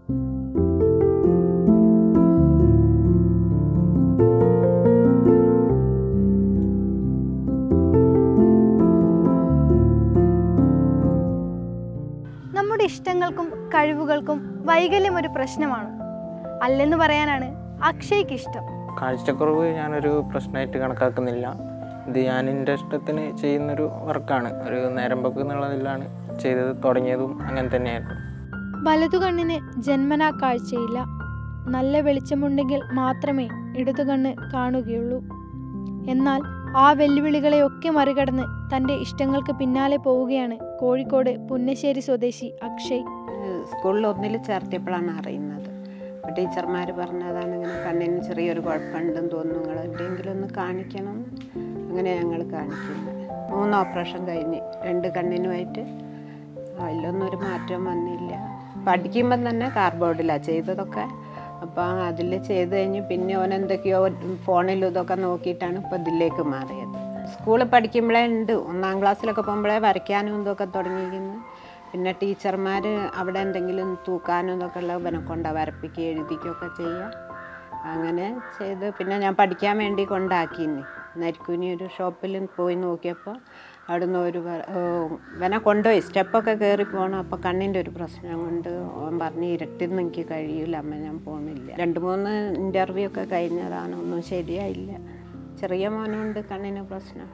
നമ്മുടെ ഇഷ്ടങ്ങൾക്കും കഴിവുകൾക്കും വൈകല്യം ഒരു പ്രശ്നമാണ് അല്ലെന്ന് പറയാനാണ് അക്ഷയ്ക്ക് ഇഷ്ടം കാഴ്ചക്കുറവ് ഞാനൊരു പ്രശ്നമായിട്ട് കണക്കാക്കുന്നില്ല ഇത് ഞാൻ എൻ്റെ ഇഷ്ടത്തിന് ചെയ്യുന്നൊരു വർക്കാണ് ഒരു നേരം പോക്ക് എന്നുള്ളതിലാണ് ചെയ്തത് തുടങ്ങിയതും അങ്ങനെ തന്നെയായിരുന്നു വലതു കണ്ണിന് ജന്മനാ കാഴ്ചയില്ല നല്ല വെളിച്ചമുണ്ടെങ്കിൽ മാത്രമേ ഇടതു കണ്ണ് കാണുകയുള്ളൂ എന്നാൽ ആ വെല്ലുവിളികളെയൊക്കെ മറികടന്ന് തൻ്റെ ഇഷ്ടങ്ങൾക്ക് പിന്നാലെ പോവുകയാണ് കോഴിക്കോട് പുന്നശ്ശേരി സ്വദേശി അക്ഷയ് സ്കൂളിൽ ഒന്നിൽ ചേർത്തിയപ്പോഴാണ് അറിയുന്നത് അപ്പോൾ ടീച്ചർമാർ പറഞ്ഞതാണ് ഇങ്ങനെ കണ്ണിന് ചെറിയൊരു കുഴപ്പമുണ്ടെന്ന് തോന്നുന്നു നിങ്ങൾ എവിടെയെങ്കിലും ഒന്ന് കാണിക്കണം അങ്ങനെ ഞങ്ങൾ കാണിക്കുന്നത് മൂന്ന് ഓപ്പറേഷൻ കഴിഞ്ഞ് രണ്ട് കണ്ണിനുമായിട്ട് അതിലൊന്നും ഒരു മാറ്റം വന്നില്ല പഠിക്കുമ്പം തന്നെ കാർബോർഡിലാണ് ചെയ്തതൊക്കെ അപ്പോൾ അതിൽ ചെയ്ത് കഴിഞ്ഞ് പിന്നെ ഓൻ എന്തൊക്കെയോ ഫോണിലും ഇതൊക്കെ നോക്കിയിട്ടാണ് ഇപ്പോൾ ഇതിലേക്ക് മാറിയത് സ്കൂളിൽ പഠിക്കുമ്പോഴേ ഉണ്ട് ഒന്നാം ക്ലാസ്സിലൊക്കെ പോകുമ്പോഴേ വരയ്ക്കാനും ഇതൊക്കെ തുടങ്ങിയിരിക്കുന്നു പിന്നെ ടീച്ചർമാർ അവിടെ എന്തെങ്കിലും തൂക്കാനും ഇതൊക്കെ ഉള്ള ഇവനെ കൊണ്ട് വരപ്പിക്കുക എഴുതിക്കുകയൊക്കെ ചെയ്യുക അങ്ങനെ ചെയ്ത് പിന്നെ ഞാൻ പഠിക്കാൻ വേണ്ടി കൊണ്ടാക്കിനി നരിക്കുനി ഒരു ഷോപ്പിൽ പോയി നോക്കിയപ്പോൾ അവിടുന്ന് ഒരു വ- ഓ, ഇവനെ കൊണ്ടുപോയി സ്റ്റെപ്പൊക്കെ കയറി പോകണം അപ്പോൾ കണ്ണിൻ്റെ ഒരു പ്രശ്നം കൊണ്ട് ഓൻ പറഞ്ഞ് ഇരട്ടിന്ന് എനിക്ക് കഴിയില്ല അമ്മ ഞാൻ പോകുന്നില്ല രണ്ട് മൂന്ന് ഇൻ്റർവ്യൂ ഒക്കെ കഴിഞ്ഞതാണ് ഒന്നും ശരിയായില്ല ചെറിയ മോനുണ്ട് കണ്ണിന് പ്രശ്നം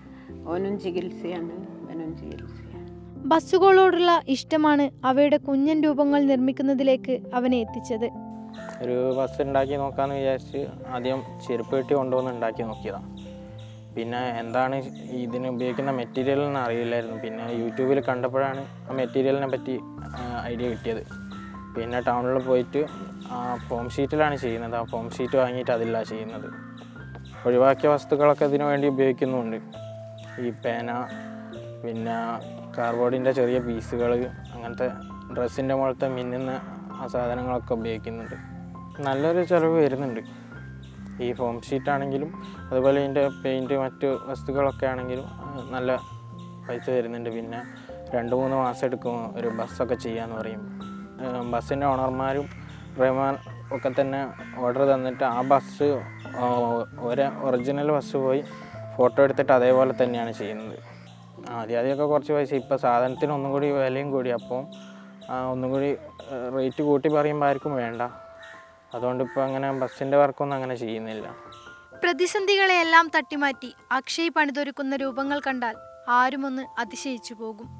ഓനും ചികിത്സയാണ് ഇവനും ചികിത്സയാണ് ബസ്സുകളോടുള്ള ഇഷ്ടമാണ് അവയുടെ കുഞ്ഞൻ രൂപങ്ങൾ നിർമ്മിക്കുന്നതിലേക്ക് അവനെ എത്തിച്ചത് ഒരു ബസ് ഉണ്ടാക്കി നോക്കാമെന്ന് വിചാരിച്ച് ആദ്യം ചെരുപ്പ് പെട്ടി കൊണ്ടുവന്ന് ഉണ്ടാക്കി നോക്കിയതാണ് പിന്നെ എന്താണ് ഇതിന് ഉപയോഗിക്കുന്ന മെറ്റീരിയൽ എന്ന് അറിയില്ലായിരുന്നു പിന്നെ യൂട്യൂബിൽ കണ്ടപ്പോഴാണ് ആ മെറ്റീരിയലിനെ പറ്റി ഐഡിയ കിട്ടിയത് പിന്നെ ടൗണിൽ പോയിട്ട് ആ ഫോം ഷീറ്റിലാണ് ചെയ്യുന്നത് ആ ഫോം ഷീറ്റ് വാങ്ങിയിട്ട് അതില്ല ചെയ്യുന്നത് ഒഴിവാക്കിയ വസ്തുക്കളൊക്കെ ഇതിനു വേണ്ടി ഉപയോഗിക്കുന്നുണ്ട് ഈ പേന പിന്നെ കാർബോർഡിൻ്റെ ചെറിയ പീസുകൾ അങ്ങനത്തെ ഡ്രസ്സിൻ്റെ മുകളത്തെ മിന്നുന്ന ആ സാധനങ്ങളൊക്കെ ഉപയോഗിക്കുന്നുണ്ട് നല്ലൊരു ചിലവ് വരുന്നുണ്ട് ഈ ഫോം ഷീറ്റ് ആണെങ്കിലും അതുപോലെ ഇതിൻ്റെ പെയിൻറ്റ് മറ്റ് വസ്തുക്കളൊക്കെ ആണെങ്കിലും ആ, നല്ല പൈസ വരുന്നുണ്ട് പിന്നെ രണ്ട് മൂന്ന് മാസം എടുക്കും ഒരു ബസ്സൊക്കെ ചെയ്യാന്ന് പറയും ബസ്സിൻ്റെ ഓണർമാരും ഡ്രൈവർ ഒക്കെ തന്നെ ഓർഡർ തന്നിട്ട് ആ ബസ് ഒരേ ഒറിജിനൽ ബസ് പോയി ഫോട്ടോ എടുത്തിട്ട് അതേപോലെ തന്നെയാണ് ചെയ്യുന്നത് ആദ്യം ആദ്യമൊക്കെ കുറച്ച് പൈസ ഇപ്പോൾ സാധനത്തിന് ഒന്നും കൂടി വിലയും കൂടി അപ്പോൾ ആ, ഒന്നും കൂടി റേറ്റ് കൂട്ടി പറയുമ്പോൾ ആർക്കും വേണ്ട അതുകൊണ്ട് ഇപ്പോൾ അങ്ങനെ ബസ്സിൻ്റെ വർക്കൊന്നും അങ്ങനെ ചെയ്യുന്നില്ല പ്രതിസന്ധികളെയെല്ലാം തട്ടിമാറ്റി അക്ഷയ് പണിതൊരുക്കുന്ന രൂപങ്ങൾ കണ്ടാൽ ആരുമൊന്ന് അതിശയിച്ചു പോകും